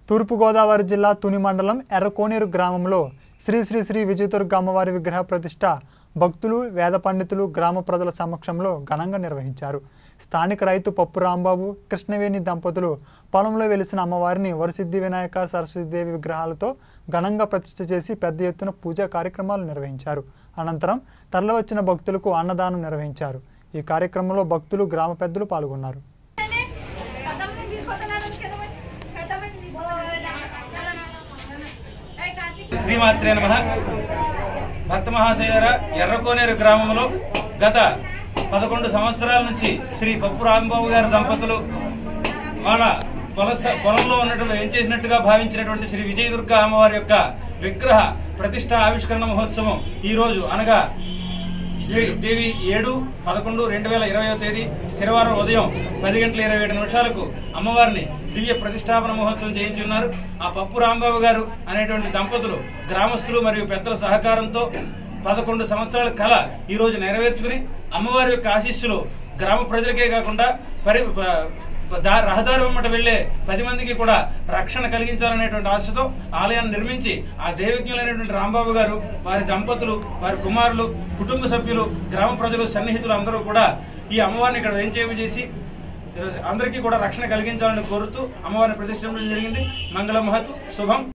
తూర్పుగోదావరి జిల్లా తుని మండలం ఎర్రకోనేరు గ్రామంలో శ్రీ శ్రీ శ్రీ విజయదుర్గ అమ్మవారి విగ్రహ ప్రతిష్ట భక్తులు వేద పండితులు గ్రామ ప్రజల సమక్షంలో ఘనంగా నిర్వహించారు స్థానిక రైతు పప్పు రాంబాబు కృష్ణవేణి దంపతులు పొలంలో వెలిసిన అమ్మవారిని వరసిద్ధి వినాయక సరస్వతీదేవి విగ్రహాలతో ఘనంగా ప్రతిష్ఠ చేసి పెద్ద ఎత్తున పూజా కార్యక్రమాలు నిర్వహించారు అనంతరం తరలివచ్చిన భక్తులకు అన్నదానం నిర్వహించారు ఈ కార్యక్రమంలో భక్తులు గ్రామ పెద్దలు పాల్గొన్నారు పెద్దమ్మని తీసుకొస్తున్నాడు కిందకి. పెద్దమ్మని తీసుకొస్తున్నాడు. ఏయ్ కార్తీక్. శ్రీమాత్రే నమ భక్త మహాశయుల ఎర్రకోనేరు గ్రామంలో గత పదకొండు సంవత్సరాల నుంచి శ్రీ పప్పు రాంబాబు గారి దంపతులు వాళ్ళ పొలస్థ పొలంలో ఉన్నటువంటి ఏం చేసినట్టుగా భావించినటువంటి శ్రీ విజయదుర్గ అమ్మవారి యొక్క విగ్రహ ప్రతిష్ట ఆవిష్కరణ మహోత్సవం ఈ రోజు అనగా శ్రీ దేవి ఏడు పదకొండు రెండు వేల ఇరవై తేదీ శనివారం ఉదయం పది గంటల ఇరవై ఏడు నిమిషాలకు అమ్మవారిని దివ్య ప్రతిష్టాపన మహోత్సవం చేయించున్నారు ఆ పప్పు రాంబాబు గారు అనేటువంటి దంపతులు గ్రామస్తులు మరియు పెద్దల సహకారంతో పదకొండు సంవత్సరాల కళ ఈ రోజు నెరవేర్చుకుని అమ్మవారి యొక్క ఆశీస్సులు గ్రామ ప్రజలకే కాకుండా పరి ప- దా- రహదారి వెంబట వెళ్లే పది మందికి కూడా రక్షణ కలిగించాలనేటువంటి ఆశతో ఆలయాన్ని నిర్మించి ఆ దేవజ్ఞులైనటువంటి రాంబాబు గారు వారి దంపతులు వారి కుమారులు కుటుంబ సభ్యులు గ్రామ ప్రజలు సన్నిహితులు అందరూ కూడా ఈ అమ్మవారిని ఇక్కడ వేంచేపు చేసి అందరికీ కూడా రక్షణ కలిగించాలని కోరుతూ అమ్మవారిని ప్రతిష్ఠించడం జరిగింది మంగళ మహతు శుభం